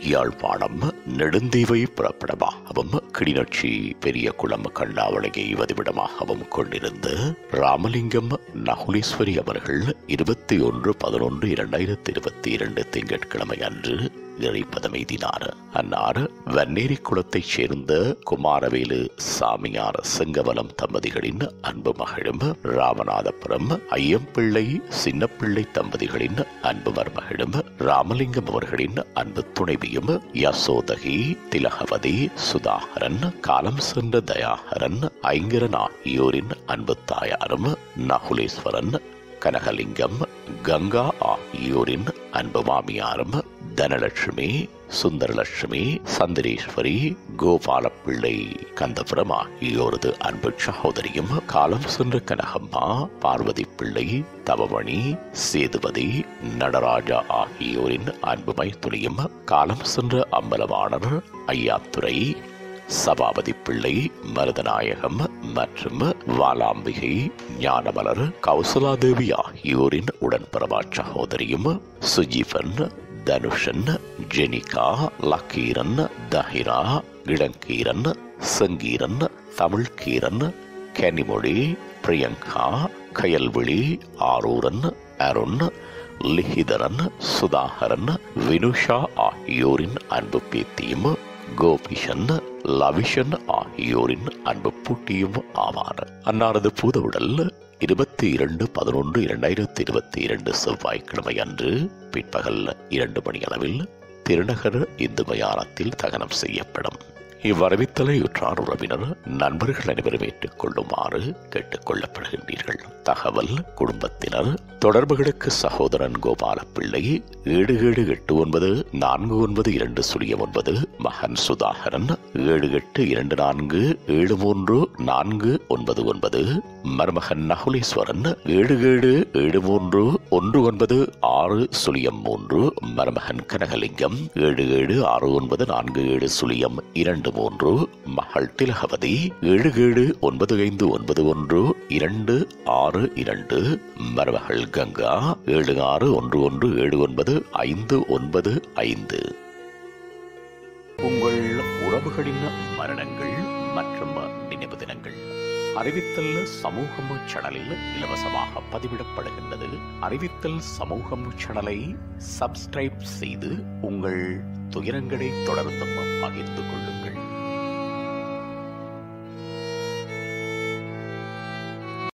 யாழ்ப்பாணம் நெடுந்தீவை புறப்படமாகவும் கிளிநொச்சி பெரிய குளம் கண்ணாவளையை வதிவிடமாகவும் கொண்டிருந்த ராமலிங்கம் நகுலீஸ்வரி அவர்கள் இருபத்தி ஒன்று பதினொன்று இரண்டாயிரத்தி இருபத்தி இரண்டு திங்கட்கிழமை அன்று இறைப்பதமெய்தினார் அன்னார் வன்னேரி குளத்தைச் சேர்ந்த குமாரவேலு சாமியார் செங்கவலம் தம்பதிகளின் அன்பு மகளும் ராமநாதபுரம் ஐயம்பிள்ளை சின்னப்பிள்ளை தம்பதிகளின் அன்பு மருமகளும் ராமலிங்கம் அவர்களின் அன்பு துணைவியும் யசோதகி திலகவதி சுதாகரன் காலம் சென்ற தயாகரன் ஐங்கரன் ஆகியோரின் அன்பு தாயாரும் நகுலேஸ்வரன் கனகலிங்கம் கங்கா ஆகியோரின் அன்பு மாமியாரும் தனலட்சுமி சுந்தரலட்சுமி சந்திரேஸ்வரி கோபாலப்பிள்ளை கந்தபுரம் ஆகியோரது அன்பு சகோதரியும் காலம் சென்ற கனகம்மா பார்வதி பிள்ளை தவமணி சேதுபதி நடராஜா ஆகியோரின் அன்பு மைத்துளியும் காலம் சென்ற அம்பலவாணர் ஐயாத்துறை சபாபதி பிள்ளை மருதநாயகம் மற்றும் வாலாம்பிகை ஞானமலர் கௌசலாதேவி ஆகியோரின் உடன்பிறவா சகோதரியும் சுஜீவன் தனுஷன் ஜெனிகா லக்கீரன் தஹிரா இளங்கீரன் சங்கீரன் தமிழ்கீரன் கனிமொழி பிரியங்கா கயல்விழி ஆரூரன் அருண் லிஹிதரன் சுதாகரன் வினுஷா ஆகியோரின் அன்பு பேத்தியும் கோபிஷன் லவிஷன் ஆகியோரின் அன்பு பூட்டியும் ஆவார் அன்னாரது பூதவுடல் இருபத்தி இரண்டு பதினொன்று இரண்டாயிரத்தி இருபத்தி இரண்டு செவ்வாய்க்கிழமை அன்று பிற்பகல் இரண்டு மணி அளவில் திருநகர் இந்து மயானத்தில் தகனம் செய்யப்படும் இவ்வரவித்தலை உற்றார் உறவினர் நண்பர்கள் அனைவரும் ஏற்றுக்கொள்ளுமாறு கேட்டுக் கொள்ளப்படுகின்றீர்கள் தகவல் குடும்பத்தினர் தொடர்புகளுக்கு சகோதரன் கோபால பிள்ளை ஏழு ஏழு எட்டு ஒன்பது நான்கு ஒன்பது இரண்டு சுழியம் ஒன்பது மகன் சுதாகரன் ஏழு எட்டு இரண்டு நான்கு ஏழு மூன்று நான்கு ஒன்பது ஒன்பது மருமகன் நகுலீஸ்வரன் ஏழு ஏழு ஏழு மூன்று ஒன்று ஒன்பது ஆறு சுழியம் மூன்று மருமகன் கனகலிங்கம் ஏழு ஏழு ஆறு ஒன்பது நான்கு ஏழு சுழியம் இரண்டு மூன்று மகள் திலகவதி ஏழு ஏழு ஒன்பது ஐந்து ஒன்பது ஒன்று இரண்டு ஆறு இரண்டு மருமகள் கங்கா ஏழு ஆறு ஒன்று ஒன்று ஏழு ஒன்பது ஐந்து ஒன்பது ஐந்து உங்கள் உறவுகளின் மரணங்கள் மற்றும் நினைவு தினங்கள் அறிவித்தல் சமூகம் சேனலில் இலவசமாக பதிவிடப்படுகின்றது அறிவித்தல் சமூகம் சேனலை சப்ஸ்கிரைப் செய்து உங்கள் துயரங்களை தொடர்ந்தும் பகிர்ந்து கொள்ளுங்கள்